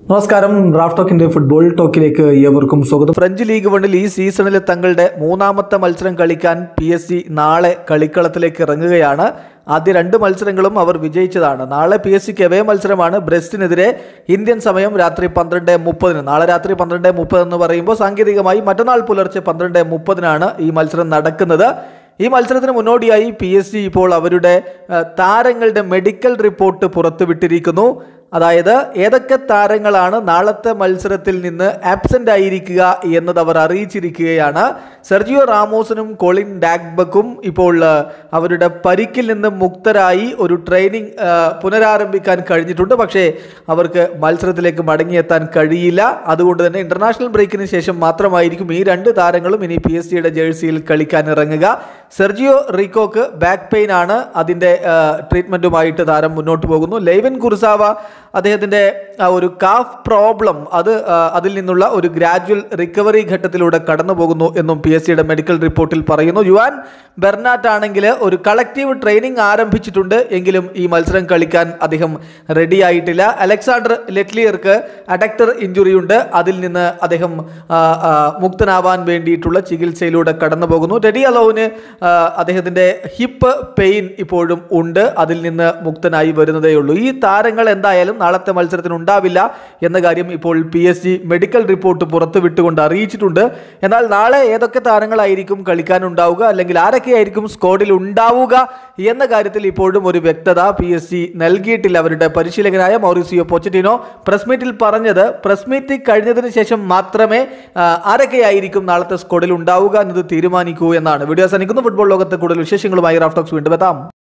നമസ്കാരം Raf ടോക്കിന്റെ football ടോക്കിലേക്ക് ഏവർക്കും സ്വാഗതം ഫ്രഞ്ച് ലീഗ് വണ്ണിൽ ഈ സീസണിൽ തങ്ങളുടെ മൂന്നാമത്തെ മത്സരം കളിക്കാൻ പി എസ് സി നാളെ കളിക്കളത്തിലേക്ക് ഇറങ്ങുകയാണ് ആദ്യ രണ്ട് മത്സരങ്ങളും അവർ വിജയിച്ചതാണ് നാളെ പി എസ് സിക്ക് എവേ മത്സരമാണ് ബ്രസ്റ്റിനെതിരെ ഇന്ത്യൻ സമയം രാത്രി പന്ത്രണ്ട് മുപ്പതിന് നാളെ രാത്രി പന്ത്രണ്ട് മുപ്പത് എന്ന് പറയുമ്പോൾ സാങ്കേതികമായി മറ്റന്നാൾ പുലർച്ചെ പന്ത്രണ്ട് മുപ്പതിനാണ് ഈ മത്സരം നടക്കുന്നത് ഈ മത്സരത്തിന് മുന്നോടിയായി പി എസ് ജി ഇപ്പോൾ അവരുടെ ആ, താരങ്ങളുടെ മെഡിക്കൽ റിപ്പോർട്ട് പുറത്തുവിട്ടിരിക്കുന്നു അതായത് ഏതൊക്കെ താരങ്ങളാണ് നാളത്തെ മത്സരത്തിൽ നിന്ന് ആബ്സെന്റ് ആയിരിക്കുക എന്നത് അവർ അറിയിച്ചിരിക്കുകയാണ് സെർജിയോ റാമോസിനും കോളിൻ ഡാഗ്ബക്കും ഇപ്പോൾ ആ, അവരുടെ പരിക്കിൽ നിന്ന് മുക്തരായി ഒരു ട്രെയിനിങ് ആ, പുനരാരംഭിക്കാൻ കഴിഞ്ഞിട്ടുണ്ട് പക്ഷേ അവർക്ക് മത്സരത്തിലേക്ക് മടങ്ങിയെത്താൻ കഴിയില്ല അതുകൊണ്ട് തന്നെ ഇന്റർനാഷണൽ ബ്രേക്കിന് ശേഷം മാത്രമായിരിക്കും ഈ രണ്ട് താരങ്ങളും ഇനി പി എസ് സിയുടെ ജേഴ്സിയിൽ കളിക്കാൻ ഇറങ്ങുക സെർജിയോ റിക്കോക്ക് ബാക്ക് പെയിൻ ആണ് അതിൻ്റെ ട്രീറ്റ്മെൻറ്റുമായിട്ട് താരം മുന്നോട്ട് പോകുന്നു ലൈവൻ കുർസാവ അദ്ദേഹത്തിൻ്റെ ആ ഒരു കാഫ് പ്രോബ്ലം അത് ആ, അതിൽ നിന്നുള്ള ഒരു ഗ്രാജുവൽ റിക്കവറി ഘട്ടത്തിലൂടെ കടന്നു പോകുന്നു എന്നും പി എസ് സിയുടെ മെഡിക്കൽ റിപ്പോർട്ടിൽ പറയുന്നു യുവാൻ ബെർനാറ്റ് ആണെങ്കിൽ ഒരു കളക്റ്റീവ് ട്രെയിനിങ് ആരംഭിച്ചിട്ടുണ്ട് എങ്കിലും ഈ മത്സരം കളിക്കാൻ അദ്ദേഹം റെഡി ആയിട്ടില്ല അലക്സാണ്ടർ ലെറ്റ്ലിയർക്ക് അഡക്ടർ ഇഞ്ചുറി ഉണ്ട് അതിൽ നിന്ന് അദ്ദേഹം ആ, ആ, മുക്തനാവാൻ വേണ്ടിയിട്ടുള്ള ചികിത്സയിലൂടെ കടന്നു പോകുന്നു ടെഡി അലോവിന് ആ, അദ്ദേഹത്തിൻ്റെ ഹിപ്പ് പെയിൻ ഇപ്പോഴും ഉണ്ട് അതിൽ നിന്ന് മുക്തനായി വരുന്നതേ ഉള്ളൂ ഈ താരങ്ങൾ എന്തായാലും നാളത്തെ മത്സരത്തിന് ഉണ്ടാവില്ല എന്ന കാര്യം ഇപ്പോൾ P S G medical report പുറത്തുവിട്ടുകൊണ്ട് അറിയിച്ചിട്ടുണ്ട് എന്നാൽ നാളെ ഏതൊക്കെ താരങ്ങളായിരിക്കും കളിക്കാനുണ്ടാവുക അല്ലെങ്കിൽ ആരൊക്കെയായിരിക്കും സ്ക്വാഡിൽ ഉണ്ടാവുക എന്ന കാര്യത്തിൽ ഇപ്പോഴും ഒരു വ്യക്തത പി എസ് ജി നൽകിയിട്ടില്ല അവരുടെ പരിശീലകനായ മൗറിസിയോ പൊച്ചറ്റിനോ പ്രസ് മീറ്റിൽ പറഞ്ഞത് പ്രസ് മീറ്റ് കഴിഞ്ഞതിന് ശേഷം മാത്രമേ ആ, ആരൊക്കെയായിരിക്കും നാളത്തെ സ്ക്വാഡിൽ ഉണ്ടാവുക എന്നത് തീരുമാനിക്കൂ എന്നാണ് വീഡിയോ സനിക്കുന്ന ഫുട്ബോൾ ലോകത്തെ കൂടുതൽ വിശേഷങ്ങളുമായി റാഫ്റ്റോക്സ് വീണ്ടും എത്താം